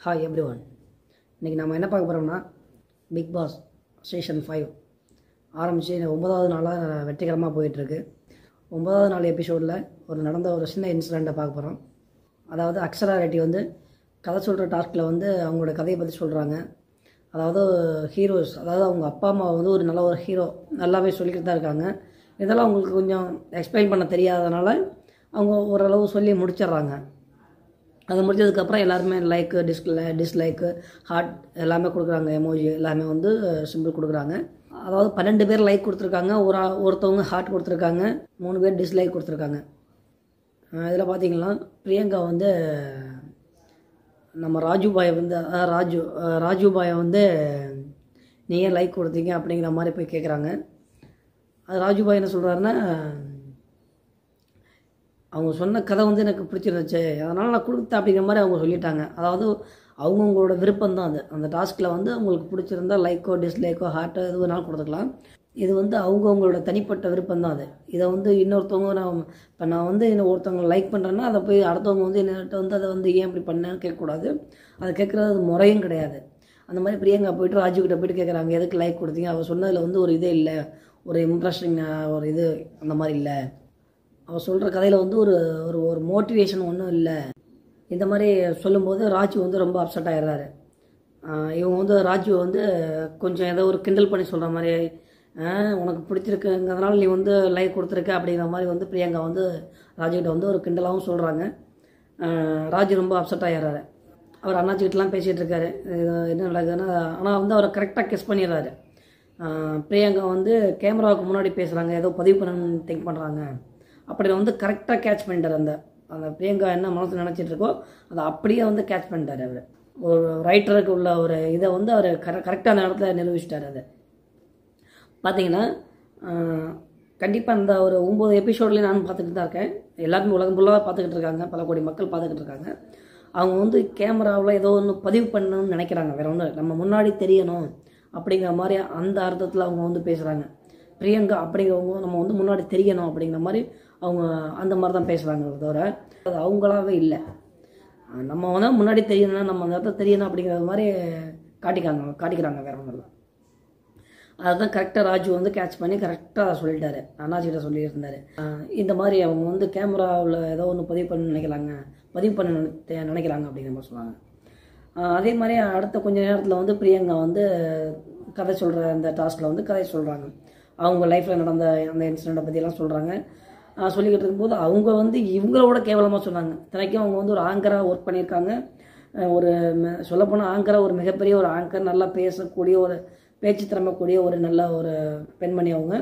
hi every one இன்றைக்கி நம்ம என்ன பார்க்க போகிறோம்னா பிக் பாஸ் சீசன் ஃபைவ் ஆரம்பித்து ஒன்பதாவது நாளாக வெற்றிகரமாக போயிட்டுருக்கு ஒன்பதாவது நாள் எபிசோடில் ஒரு நடந்த ஒரு சின்ன இன்சிடெண்ட்டை பார்க்க போகிறோம் அதாவது அக்ஷரா ரெட்டி வந்து கதை சொல்கிற டாஸ்கில் வந்து அவங்களோட கதையை பற்றி சொல்கிறாங்க அதாவது ஹீரோஸ் அதாவது அவங்க அப்பா அம்மா வந்து ஒரு நல்ல ஒரு ஹீரோ நல்லாவே சொல்லிக்கிட்டு தான் இருக்காங்க இதெல்லாம் அவங்களுக்கு கொஞ்சம் எக்ஸ்பிளைன் பண்ண தெரியாதனால அவங்க ஓரளவு சொல்லி முடிச்சிடுறாங்க அது முடிஞ்சதுக்கப்புறம் எல்லாருமே லைக்கு டிஸ்ல டிஸ்லைக்கு ஹார்ட் எல்லாமே கொடுக்குறாங்க எமோஜி எல்லாமே வந்து சிம்பிள் கொடுக்குறாங்க அதாவது பன்னெண்டு பேர் லைக் கொடுத்துருக்காங்க ஒரு ஆ- ஒருத்தவங்க ஹார்ட் கொடுத்துருக்காங்க மூணு பேர் டிஸ்லைக் கொடுத்துருக்காங்க இதில் பார்த்தீங்கன்னா பிரியங்கா வந்து நம்ம ராஜு பாயை வந்து அஹ், ராஜு அஹ், ராஜு பாயை வந்து நீ ஏன் லைக் கொடுத்தீங்க அப்படிங்கிற மாதிரி போய் கேட்குறாங்க அது ராஜு பாய் என்ன சொல்கிறாருன்னா அவங்க சொன்ன கதை வந்து எனக்கு பிடிச்சிருந்துச்சு அதனால் நான் கொடுத்தேன் அப்படிங்கிற மாதிரி அவங்க சொல்லிட்டாங்க அதாவது அவங்கவுங்களோட விருப்பம் தான் அது அந்த டாஸ்கில் வந்து அவங்களுக்கு பிடிச்சிருந்தா லைக்கோ டிஸ்லைக்கோ ஹார்ட்டோ எது வேணாலும் கொடுத்துக்கலாம் இது வந்து அவங்கவுங்களோட தனிப்பட்ட விருப்பம் தான் அது இதை வந்து இன்னொருத்தவங்க நான் இப்போ நான் வந்து இன்னும் ஒருத்தவங்க லைக் பண்ணுறேன்னா அதை போய் அடுத்தவங்க வந்து என்கிட்ட வந்து அதை வந்து ஏன் இப்படி பண்ணேன்னு கேட்கக்கூடாது அதை கேட்குறது அது முறையும் கிடையாது அந்த மாதிரி பிரியங்கா போயிட்டு ராஜுக்கிட்ட போயிட்டு கேட்குறாங்க எதுக்கு லைக் கொடுத்தீங்க அவர் சொன்னதில் வந்து ஒரு இதே இல்லை ஒரு இம்ப்ரெஷன் ஒரு இது அந்த மாதிரி இல்லை அவள் சொல்கிற கதையில் வந்து ஒரு ஒரு ஒரு மோட்டிவேஷன் ஒன்றும் இல்லை இந்த மாதிரி சொல்லும்போது ராஜு வந்து ரொம்ப அப்செட் ஆயிடுறாரு ஆஹ் இவங்க வந்து ராஜு வந்து கொஞ்சம் ஏதோ ஒரு கிண்டல் பண்ணி சொல்கிற மாதிரி ஆஹ் உனக்கு பிடிச்சிருக்குங்கிறதுனால நீ வந்து லைக் கொடுத்துருக்க அப்படிங்கிற மாதிரி வந்து பிரியங்கா வந்து ராஜுகிட்ட வந்து ஒரு கிண்டலாகவும் சொல்கிறாங்க ராஜு ரொம்ப அப்செட் ஆயிடுறாரு அவர் அண்ணாச்சிக்கிட்டலாம் பேசிகிட்டு இருக்காரு இது என்ன நடக்குதுன்னா ஆனால் வந்து அவரை கரெக்டாக கெஸ் பண்ணிடுறாரு ஆஹ் பிரியங்கா வந்து கேமராவுக்கு முன்னாடி பேசுகிறாங்க ஏதோ பதிவு பண்ணணும்னு திங்க் பண்ணுறாங்க அப்படி வந்து கரெக்டாக கேட்ச் பண்ணிட்டார் அந்த அந்த பிரியங்கா என்ன மனசு நினச்சிட்டு இருக்கோ அதை அப்படியே வந்து கேட்ச் பண்ணிட்டார் அவர் ஒரு ரைட்டருக்கு உள்ள ஒரு இதை வந்து அவர் கர கரெக்டான இடத்துல நிரூபிச்சிட்டார் அதை பார்த்தீங்கன்னா கண்டிப்பாக இந்த ஒரு ஒம்பது எபிசோட்லேயும் நான் பார்த்துக்கிட்டு தான் இருக்கேன் எல்லாருமே உலகம் ஃபுல்லாக பார்த்துக்கிட்டு இருக்காங்க பல கோடி மக்கள் பார்த்துக்கிட்டு இருக்காங்க அவங்க வந்து கேமராவில் ஏதோ ஒன்று பதிவு பண்ணணும்னு நினைக்கிறாங்க வேற ஒன்றும் நம்ம முன்னாடி தெரியணும் அப்படிங்கிற மாதிரி அந்த அர்த்தத்தில் அவங்க வந்து பேசுகிறாங்க பிரியங்கா அப்படிங்கிறவங்க நம்ம வந்து முன்னாடி தெரியணும் அப்படிங்கிற மாதிரி அவங்க அந்த மாதிரி தான் பேசுகிறாங்க தவிர அது அவங்களாவே இல்லை அஹ் நம்ம வந்து முன்னாடி தெரியணும்னா நம்ம அந்த இடத்துல தெரியணும் அப்படிங்கிற மாதிரி காட்டிக்காங்க காட்டிக்கிறாங்க வேற ஒன்றும் இல்லை அதுதான் கரெக்டாக ராஜு வந்து கேட்ச் பண்ணி கரெக்டாக சொல்லிட்டாரு அண்ணாச்சிகிட்ட சொல்லியிருந்தாரு ஆஹ் இந்த மாதிரி அவங்க வந்து கேமராவில் ஏதோ ஒன்று பதிவு பண்ண நினைக்கிறாங்க பதிவு பண்ண நினை- நினைக்கிறாங்க அப்படிங்கிற மாதிரி சொன்னாங்க ஆஹ் அதே மாதிரி அடுத்த கொஞ்ச நேரத்தில் வந்து பிரியங்கா வந்து கதை சொல்கிற அந்த டாஸ்கில் வந்து கதை சொல்கிறாங்க அவங்க லைஃப்பில் நடந்த அந்த இன்சிடெண்ட்டை பற்றியெல்லாம் சொல்கிறாங்க சொல்லிக்கிட்டு இருக்கும்போது அவங்க வந்து இவங்களோட கேவலமாக சொன்னாங்க இத்தனைக்கும் அவங்க வந்து ஒரு ஆங்கராக ஒர்க் பண்ணியிருக்காங்க அஹ் ஒரு ம- சொல்லப்போனால் ஆங்கராக ஒரு மிகப்பெரிய ஒரு ஆங்கர் நல்லா பேசக்கூடிய ஒரு பேச்சு திறமக்கூடிய ஒரு நல்ல ஒரு பெண்மணி அவங்க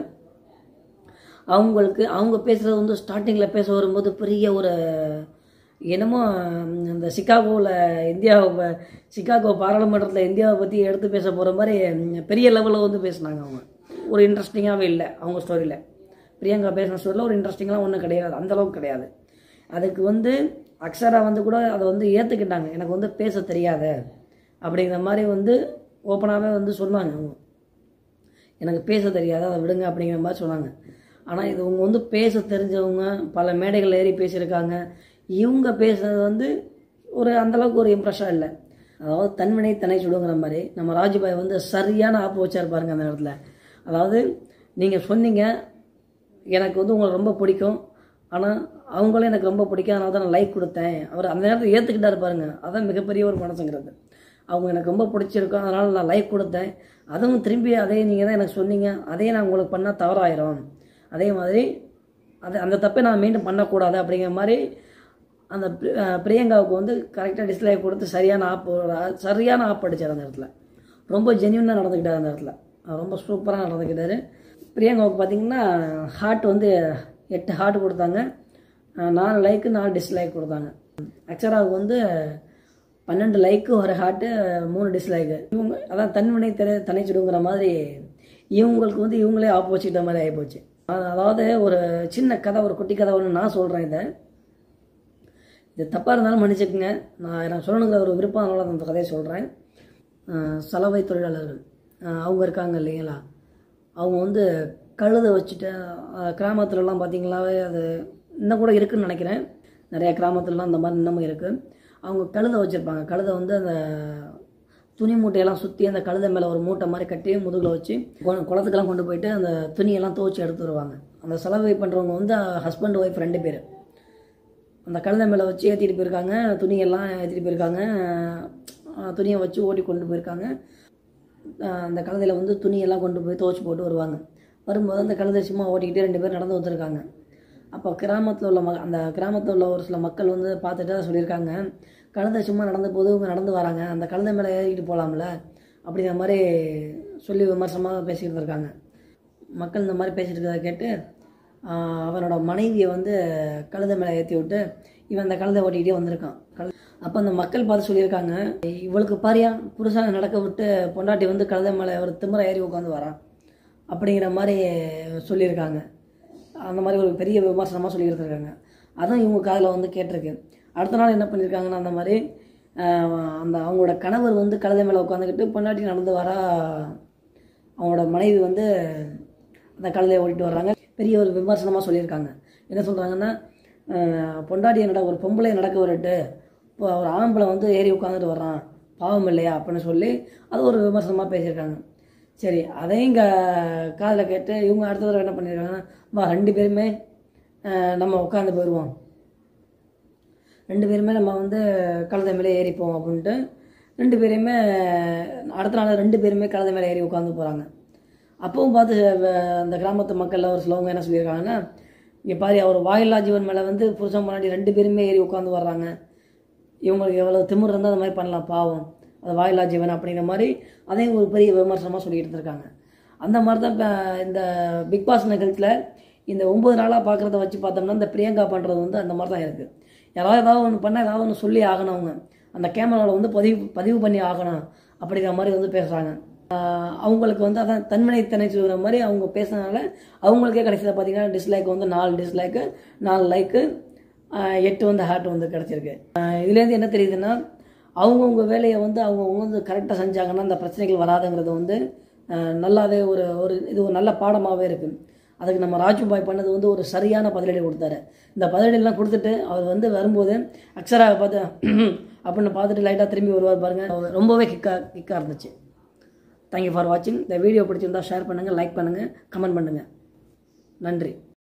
அவங்களுக்கு அவங்க பேசுகிறது வந்து ஸ்டார்டிங்கில் பேச வரும்போது பெரிய ஒரு என்னமோ ம், இந்த சிகாகோவில் இந்தியாவை ப- சிகாகோ பாராளுமன்றத்தில் இந்தியாவை பற்றி எடுத்து பேச போகிற மாதிரி ம், பெரிய லெவலில் வந்து பேசுனாங்க அவங்க ஒரு இன்ட்ரெஸ்டிங்காகவே இல்லை அவங்க ஸ்டோரியில் பிரியங்கா பேசின ஸ்டோரியில் ஒரு இன்ட்ரெஸ்டிங்காக ஒன்றும் கிடையாது அந்த அளவுக்கு கிடையாது அதுக்கு வந்து அக்ஷரா வந்து கூட அதை வந்து ஏற்றுக்கிட்டாங்க எனக்கு வந்து பேச தெரியாது அப்படிங்கிற மாதிரி வந்து ஓப்பனாகவே வந்து சொன்னாங்க அவங்க எனக்கு பேச தெரியாது அதை விடுங்க அப்படிங்கிற மாதிரி சொன்னாங்க ஆனால் இது இவங்க வந்து பேச தெரிஞ்சவங்க பல மேடைகள் ஏறி பேசியிருக்காங்க இவங்க பேசுறது வந்து ஒரு அந்தளவுக்கு ஒரு இம்ப்ரெஷன் இல்லை அதாவது தன்வினை தன்னை சுடுங்கிற மாதிரி நம்ம ராஜுபாய் வந்து சரியான ஆப்பு வச்சார் பாருங்க அந்த இடத்துல அதாவது நீங்கள் சொன்னீங்க எனக்கு வந்து உங்களை ரொம்ப பிடிக்கும் ஆனால் அவங்களும் எனக்கு ரொம்ப பிடிக்கும் அதனால தான் நான் லைக் கொடுத்தேன் அவர் அந்த நேரத்தில் ஏற்றுக்கிட்டாரு பாருங்க அதான் மிகப்பெரிய ஒரு மனசுங்கிறது அவங்க எனக்கு ரொம்ப பிடிச்சிருக்கும் அதனால் நான் லைக் கொடுத்தேன் அதுவும் திரும்பி அதே நீங்கள் தான் எனக்கு சொன்னீங்க அதே நான் உங்களுக்கு பண்ணால் தவறாயிரும் அதே மாதிரி அது அந்த தப்பை நான் மீண்டும் பண்ணக்கூடாது அப்படிங்கிற மாதிரி அந்த பிரி- அஹ் பிரியங்காவுக்கு வந்து கரெக்டாக டிஸ்லைக் கொடுத்து சரியான ஆப் சரியான ஆப் அடிச்சார் அந்த இடத்துல ரொம்ப ஜென்யூனாக நடந்துக்கிட்டார் அந்த இடத்துல அவர் ரொம்ப சூப்பராக நடந்துக்கிட்டாரு பிரியங்காவுக்கு பார்த்தீங்கன்னா ஹார்ட் வந்து எட்டு ஹார்ட் கொடுத்தாங்க அஹ் நாலு லைக்கு நாலு டிஸ்லைக் கொடுத்தாங்க அக்ஷராவுக்கு வந்து பன்னெண்டு லைக்கு ஒரு ஹார்ட்டு மூணு டிஸ்லைக்கு இவங்க அதான் தன்வினை திரை தனிச்சிடுங்கிற மாதிரி இவங்களுக்கு வந்து இவங்களே ஆப்போசிட்ட மாதிரி ஆகிப்போச்சு அஹ் அதாவது ஒரு சின்ன கதை ஒரு குட்டி கதை ஒன்று நான் சொல்கிறேன் இதை இது தப்பாக இருந்தாலும் மன்னிச்சுக்குங்க நான் நான் சொல்லணுங்கிற ஒரு விருப்பம் அதனால அந்த கதையை சொல்கிறேன் சலவை தொழிலாளர்கள் அஹ் அவங்க இருக்காங்க இல்லைங்களா அவங்க வந்து கழுதை வச்சுட்டு அஹ் கிராமத்துலலாம் பார்த்தீங்களாவே அது இன்னும் கூட இருக்குன்னு நினைக்கிறேன் நிறைய கிராமத்துலலாம் இந்த மாதிரி இன்னமும் இருக்குது அவங்க கழுதை வச்சுருப்பாங்க கழுதை வந்து அந்த துணி மூட்டையெல்லாம் சுற்றி அந்த கழுதை மேலே ஒரு மூட்டை மாதிரி கட்டி முதுகில் வச்சு கு- குளத்துக்கெல்லாம் கொண்டு போயிட்டு அந்த துணியெல்லாம் துவச்சி எடுத்து வருவாங்க அந்த செலவு பண்ணுறவங்க வந்து ஹஸ்பண்ட் ஒய்ஃப் ரெண்டு பேர் அந்த கழுதை மேலே வச்சு ஏற்றிட்டு போயிருக்காங்க துணியெல்லாம் ஏற்றிட்டு போயிருக்காங்க அஹ் துணியை வச்சு ஓட்டி கொண்டு போயிருக்காங்க அஹ் அந்த கழுதையில் வந்து துணியெல்லாம் கொண்டு போய் துவச்சி போட்டு வருவாங்க வரும்போது அந்த கழுதை சும்மா ஓட்டிக்கிட்டே ரெண்டு பேர் நடந்து வந்திருக்காங்க அப்போ கிராமத்தில் உள்ள ம அந்த கிராமத்தில் உள்ள ஒரு சில மக்கள் வந்து பார்த்துட்டு அதை சொல்லியிருக்காங்க கழுதை சும்மா நடந்த போது இவங்க நடந்து வராங்க அந்த கழுதை மேலே ஏறிக்கிட்டு போகலாம்ல அப்படிங்கிற மாதிரி சொல்லி விமர்சனமாக பேசிக்கிட்டு இருக்காங்க மக்கள் இந்த மாதிரி பேசிட்டு இருக்கிறத கேட்டு ஆஹ் அவனோட மனைவியை வந்து கழுதை மேலே ஏற்றி விட்டு இவன் அந்த கழுதை ஓட்டிக்கிட்டே வந்திருக்கான் கழு அப்போ அந்த மக்கள் பார்த்து சொல்லியிருக்காங்க இவளுக்கு பாரியா புருஷனை நடக்க விட்டு பொண்டாட்டி வந்து கழுதை மேலே ஒரு திமிர ஏறி உட்காந்து வரான் அப்படிங்கிற மாதிரி சொல்லியிருக்காங்க அந்த மாதிரி ஒரு பெரிய விமர்சனமாக சொல்லிக்கிட்டு இருக்காங்க அதான் இவங்க காதில் வந்து கேட்டிருக்கு அடுத்த நாள் என்ன பண்ணியிருக்காங்கன்னா அந்த மாதிரி ஆஹ் அந்த அவங்களோட கணவர் வந்து கழுதை மேலே உட்காந்துக்கிட்டு பொண்டாட்டி நடந்து வரா அவங்களோட மனைவி வந்து அந்த கழுதையை ஓட்டிட்டு வர்றாங்க பெரிய ஒரு விமர்சனமாக சொல்லியிருக்காங்க என்ன சொல்கிறாங்கன்னா பொண்டாட்டியை நட ஒரு பொம்பளை நடக்க விட்டுட்டு இப்போ ஒரு ஆம்பளை வந்து ஏறி உட்காந்துட்டு வர்றான் பாவம் இல்லையா அப்படின்னு சொல்லி அது ஒரு விமர்சனமாக பேசியிருக்காங்க சரி அதையும் இங்கே காதில் கேட்டு இவங்க அடுத்த தடவை என்ன பண்ணியிருக்காங்கன்னா வா ரெண்டு பேருமே அஹ், நம்ம உட்காந்து போயிடுவோம் ரெண்டு பேருமே நம்ம வந்து கழுதை மேலே ஏறிப்போம் அப்படின்ட்டு ரெண்டு பேருமே அடுத்த நாள் ரெண்டு பேருமே கழுதை மேலே ஏறி உட்காந்து போகிறாங்க அப்பவும் பார்த்து வ- அந்த கிராமத்து மக்களில் ஒரு சிலவங்க என்ன சொல்லியிருக்காங்கன்னா இங்கே பாரு அவர் வாயில்லா ஜீவன் மேலே வந்து புருஷன் முன்னாடி ரெண்டு பேருமே ஏறி உட்காந்து வர்றாங்க இவங்களுக்கு எவ்வளோ திமிர் இருந்தால் அந்த மாதிரி பண்ணலாம் பாவம் அது வாயில்லா ஜீவன் அப்படிங்கிற மாதிரி அதையும் ஒரு பெரிய விமர்சனமாக சொல்லிட்டு இருக்காங்க அந்த மாதிரி தான் இப்போ இந்த பிக் பாஸ் நிகழ்ச்சியில் இந்த ஒம்பது நாளாக பார்க்குறத வச்சு பார்த்தோம்னா இந்த பிரியங்கா பண்ணுறது வந்து அந்த மாதிரி தான் இருக்குது யாராவது ஏதாவது ஒன்று பண்ணால் ஏதாவது ஒன்று சொல்லி ஆகணும் அவங்க அந்த கேமராவில் வந்து பதிவு பதிவு பண்ணி ஆகணும் அப்படிங்கிற மாதிரி வந்து பேசுகிறாங்க அவங்களுக்கு வந்து அதான் தன்மனைத்தனை சொல்கிற மாதிரி அவங்க பேசுனதுனால அவங்களுக்கே கடைசியில் பார்த்தீங்கன்னா டிஸ்லைக் வந்து நாலு டிஸ்லைக்கு நாலு லைக்கு எட்டு வந்து ஹார்ட் வந்து கிடச்சிருக்கு இதுலேருந்து என்ன தெரியுதுன்னா அவங்கவுங்க வேலையை வந்து அவங்கவுங்க வந்து கரெக்டாக செஞ்சாங்கன்னா அந்த பிரச்சனைகள் வராதுங்கிறது வந்து ஆஹ் நல்லாவே ஒரு ஒரு இது ஒரு நல்ல பாடமாகவே இருக்குது அதுக்கு நம்ம ராஜு பாய் பண்ணது வந்து ஒரு சரியான பதிலடி கொடுத்தாரு இந்த பதிலடியெல்லாம் கொடுத்துட்டு அவர் வந்து வரும்போது அக்ஷராவை பார்த்து அப்படின்னு பார்த்துட்டு லைட்டாக திரும்பி வருவார் பாருங்க அவர் ரொம்பவே கிக்காக கிக்காக இருந்துச்சு தேங்க்யூ ஃபார் வாட்சிங் இந்த வீடியோ பிடிச்சிருந்தா ஷேர் பண்ணுங்கள் லைக் பண்ணுங்கள் கமெண்ட் பண்ணுங்கள் நன்றி